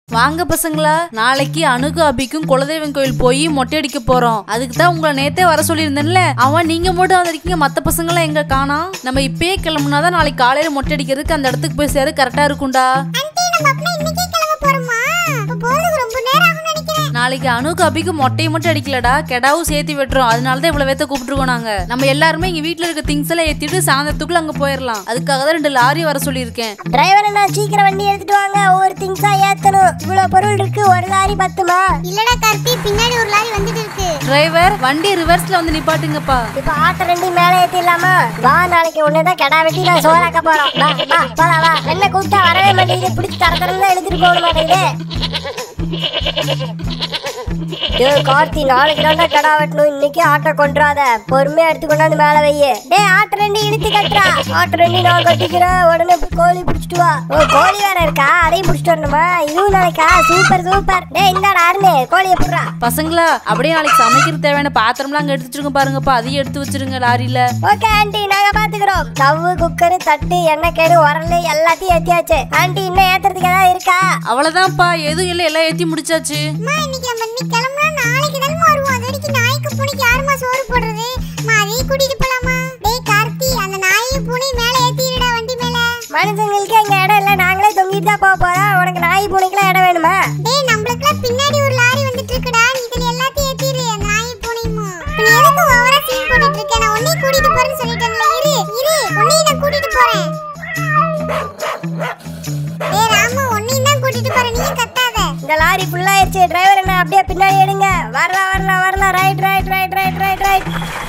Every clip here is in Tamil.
வாங்க பசங்களா நாளைக்கு அணுகு அபிக்கும் குலதெய்வம் கோயில் போய் மொட்டை அடிக்க போறோம் அதுக்கு தான் உங்களை நேத்தே வர சொல்லியிருந்தேன்ல அவன் நீங்க மட்டும் வந்திருக்கீங்க மத்த பசங்க எல்லாம் எங்க காணோம் நம்ம இப்பயே கிளம்புனாதான் நாளைக்கு காலையில மொட்டை அடிக்கிறதுக்கு அந்த இடத்துக்கு போய் சேர கரெக்டா இருக்கும்டா ஆண்டி நம்ம அப்படியே இன்னைக்கே கிளம்ப போறோமா அப்ப போறதுக்கு ரொம்ப நேரம் ஆகும்னு நினைக்கிறேன் நாளைக்கு அணுக்கு அபிக்கு மொட்டையை மட்டும் அடிக்கலடா கெடாவும் சேர்த்து வெட்டுறோம் அதனால தான் இவ்வளவு வேத்த கூப்பிட்டுருக்கோம் நாங்க நம்ம எல்லாருமே இங்க வீட்ல இருக்க திங்ஸ் எல்லாம் ஏத்திட்டு சாயந்தரத்துக்குள்ள அங்க போயிடலாம் அதுக்காக தான் ரெண்டு லாரி வர சொல்லியிருக்கேன் டிரைவர் அண்ணா சீக்கிரம் வண்டி எடுத்துட்டு வாங்க ஒவ்வொரு திங்ஸா ஏத்தணும் இவ்வளவு பொருள் இருக்கு ஒரு லாரி பத்துமா இல்லடா கார்த்தி பின்னாடி ஒரு லாரி வந்துட்டு இருக்கு டிரைவர் வண்டி ரிவர்ஸ்ல வந்து நிப்பாட்டுங்கப்பா இப்ப ஆட்டோ ரெண்டையும் மேல ஏத்திடலாமா வா நாளைக்கு ஒண்ணுதான் கடா வெட்டி நான் சோறாக்க போறோம் வா வா போலாம் வா என்ன கூப்பிட்டா வரவே மாட்டேங்குது பிடிச்சி தர தரன்னு எழுதிட்டு போக மாட்டேங்குது டேய் கார்த்தி நாளைக்கு தான்டா கடா வெட்டணும் இன்னைக்கு ஆட்டோ கொண்டுறாத பொறுமையா எடுத்து கொண்டாந்து மேல வையே டேய் ஆட்டோ ரெண்டு இழுத்து கட்டுறா ஆட்டோ ரெண்டு நான் கட்டிக்கிறேன் உடனே போய் கோழி பிடிச்சிட்டு வா ஓ கோழி வேற இருக்கா அதையும் பிடிச்சிட்டு வரணுமா இதுவும் நாளைக்கா சூப்பர் சூப்பர் டேய் இந்தாடா அருணே கோழியை புடுறா பசங்களா அப்படியே நாளைக்கு சமைக்கிறது தேவையான பாத்திரம்லாம் அங்க எடுத்து வச்சிருங்க பாருங்கப்பா அதையும் எடுத்து வச்சிருங்க லாரியில ஓகே ஆண்டி நாங்க பாத்துக்கிறோம் தவு குக்கர் தட்டு எண்ணெய் கேடு உரல் எல்லாத்தையும் ஏத்தியாச்சு ஆண்டி இன்னும் ஏத்துறதுக்கு ஏதாவது இருக்கா அவ்வளவுதான்ப்பா எதுவும் இல்லை எல்லாம் ஏத்தி முடிச்சாச்சு அம்மா இன்னைக்கு நம்ம இன்னைக்கு கிளம்புனா நாளைக்கு தானே வருவோம் அது வரைக்கும் நாய்க்கு பூனைக்கு யாருமா சோறு போடுறது அம்மா அதையும் கூட்டிட்டு போலாமா டேய் கார்த்தி அந்த நாயையும் பூனையும் மேல ஏத்திடுடா வண்டி மேல மனுஷங்களுக்கு எங்க இடம் இல்ல நாங்களே தொங்கிட்டு தான் போக போறோம் உனக்கு நாய் பூனைக்கெல்லாம் இடம் வேணுமா டேய் நம்மளுக்குலாம் பின்னாடி ஒரு லாரி வந்துட்டு இருக்குடா நீ இதுல எல்லாத்தையும் ஏத்திடு அந்த நாய் பூனையுமா இப்ப நீ எதுக்கு ஓவரா சீன் போட்டுட்டு இருக்க நான் உன்னையும் கூட்டிட்டு போறேன்னு சொல்லிட்டேன்ல இரு இரு உன்னையும் நான் கூட்டிட்டு போறேன் டேய் ராமு உன்னையும் தான் கூட்டிட்டு போறேன் நீயும் கத்தாத இந்த லாரி ஃபுல்லா ஆயிடுச்சு டிரைவர் என்ன அப்படியே பின்னாடி எடுங்க வரலாம் வரலாம் வரலாம் right right right right right right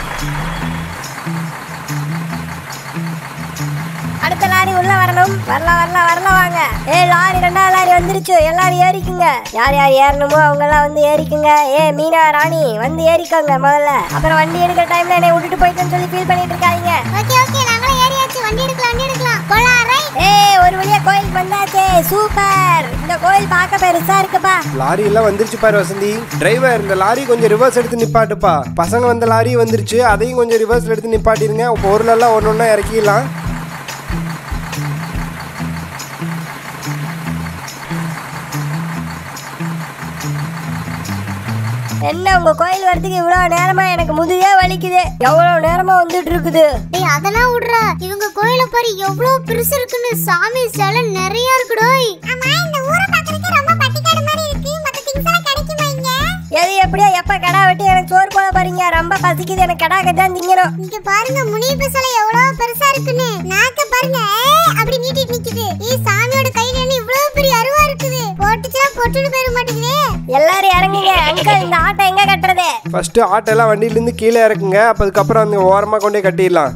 அடுத்த லாரி உள்ள வரணும் வரலாம் வரலாம் வரலாம் வாங்க ஏ லாரி ரெண்டாவது லாரி வந்துருச்சு எல்லாரும் ஏறிக்குங்க யார் யார் ஏறணுமோ அவங்க எல்லாம் வந்து ஏறிக்குங்க ஏ மீனா ராணி வந்து ஏறிக்கோங்க முதல்ல அப்புறம் வண்டி எடுக்கிற டைம்ல என்னை விட்டுட்டு போயிட்டேன்னு சொல்லி ஃபீல் பண்ணிட்டு இருக்காதீங்க ஓகே ஓகே நாங்களே ஏறியாச்சு வண்டி எடுக்கலாம் வண்டி எடுக்கலாம் போலாம் ரைட் ஏய் ஒரு வழியா கோயிலுக்கு வந்தாச்சே சூப்பர் இந்த கோயில் பார்க்க பெருசா இருக்குப்பா லாரி எல்லாம் வந்துருச்சு பாரு வசந்தி டிரைவர் இந்த லாரி கொஞ்சம் ரிவர்ஸ் எடுத்து நிப்பாட்டுப்பா பசங்க வந்த லாரி வந்துருச்சு அதையும் கொஞ்சம் ரிவர்ஸ் எடுத்து நிப்பாட்டிருங்க பொருளெல்லாம் ஒன்று ஒன்றா இறக்கிடலாம் என்ன உங்க கோயில் வரதுக்கு இவ்வளவு நேரமா எனக்கு முதுகே வலிக்குது எவ்வளவு நேரமா வந்துட்டு இருக்குது டேய் அதெல்லாம் விடுறா இவங்க கோயில பாரு எவ்வளவு பெருசு இருக்குன்னு சாமி சிலை நிறைய இருக்குடோய் ஆமா இந்த ஊரை பார்க்கறதுக்கு ரொம்ப பட்டிக்காடு மாதிரி இருக்கு மத்த திங்ஸ் எல்லாம் கிடைக்குமா இங்க எது எப்படியோ எப்ப கடா வெட்டி எனக்கு சோறு போட போறீங்க ரொம்ப பசிக்குது எனக்கு கடா கட்டான் திங்கணும் இங்க பாருங்க முனிப்பு சிலை எவ்வளவு பெருசா இருக்குன்னு நாக்க பாருங்க ஏய், அப்படி நீட்டிட்டு நிக்குது ஏய் சாமியோட கையில என்ன இவ்வளவு பெரிய அருவா இருக்குது போட்டுச்சா பொட்டுன்னு போயிட மாட்டேங்குதே எல்லாரும் இறங்குங்க அங்கிள் இந்த ஆட்டை எங்க கட்டுறது ஃபர்ஸ்ட் ஆட்டெல்லாம் வண்டியிலேருந்து கீழே இறக்குங்க அப்போ அதுக்கப்புறம் அந்த ஓரமாக கொண்டே கட்டிடலாம்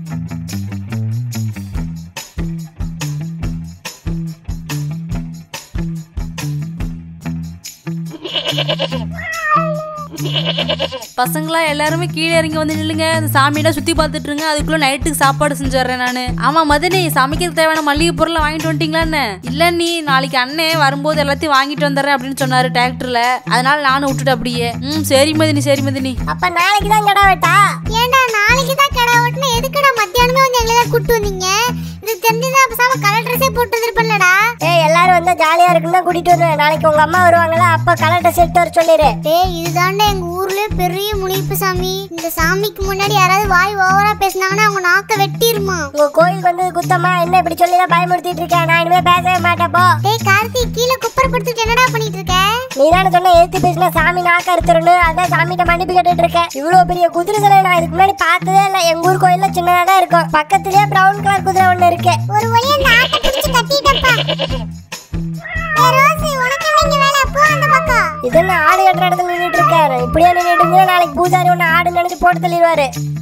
பசங்களா எல்லாருமே கீழே இறங்கி வந்து நில்லுங்க அந்த சாமியெல்லாம் சுத்தி பார்த்துட்டு இருங்க அதுக்குள்ள நைட்டுக்கு சாப்பாடு செஞ்சிடுறேன் நானு ஆமா மதனி சமைக்கிறதுக்கு தேவையான மளிகை பொருளை வாங்கிட்டு வந்துட்டீங்களான்னு இல்ல நீ நாளைக்கு அண்ணன் வரும்போது எல்லாத்தையும் வாங்கிட்டு வந்துடுறேன் அப்படின்னு சொன்னாரு டிராக்டர்ல அதனால நானும் விட்டுட்டு அப்படியே ம் சரி மதினி சரி மதினி அப்ப நாளைக்கு தான் கடா வெட்டா ஏன்டா நாளைக்கு தான் கடை ஓட்டுனா எதுக்குடா மத்தியானமே வந்து எங்களை கூட்டு வந்தீங்க இது தெரிஞ்சுதான் பேசாம கலர் ட்ரெஸ்ஸே போட்டு வந்திருப்பல்லடா ஏய் எல்லாரும் வந்தா ஜாலியா இருக்குன்னு தான் கூட்டிட்டு வருவேன் நாளைக்கு உங்க அம்மா வருவாங்களா அப்ப கலர் ட்ரெஸ் எடுத்து வர சொல்லிடு டேய் இதுதான்டா எங்க ஊர்லயே பெரிய முனிப்பு சாமி இந்த சாமிக்கு முன்னாடி யாராவது வாய் ஓவரா பேசுனாங்கன்னா அவங்க நாக்க வெட்டிருமா உங்க கோயிலுக்கு வந்தது குத்தமா என்ன இப்படி சொல்லி தான் பயமுறுத்திட்டு இருக்கேன் நான் இனிமே பேசவே மாட்டேன் போ டேய் கார்த்தி கீழே குப்பர் படுத்துட்டு என்னடா பண்ணிட்டு இருக்க நீ தானே சொன்ன எழுத்து பேசினா சாமி நாக்க அறுத்துறணும் அதான் சாமிகிட்ட மன்னிப்பு கேட்டுட்டு இருக்கேன் இவ்வளவு பெரிய குதிரை சிலை நான் இதுக்கு முன்னாடி பார்த்ததே இல்ல எங்க ஊர் கோயில்ல சின்னதா தான் இருக்கும் பக்கத்துலயே பிரவுன் கலர் குதிரை ஒண்ணு இருக்கு ஒரு வழியா இந்த ஆட்டை பிடிச்சு கட்டிட்டப்பா ஏய் ரோசி உனக்கு என்ன இங்க வேலை போ அந்த பக்கம் இது என்ன ஆடு கட்டுற இடத்துல நின்றுட்டு இருக்கேன் இப்படியே நின்றுட்டு இருந்தா நாளைக்கு பூஜாரி ஒண்ணு ஆடு நினைச்சு போட்டு தள்ளிடுவாரு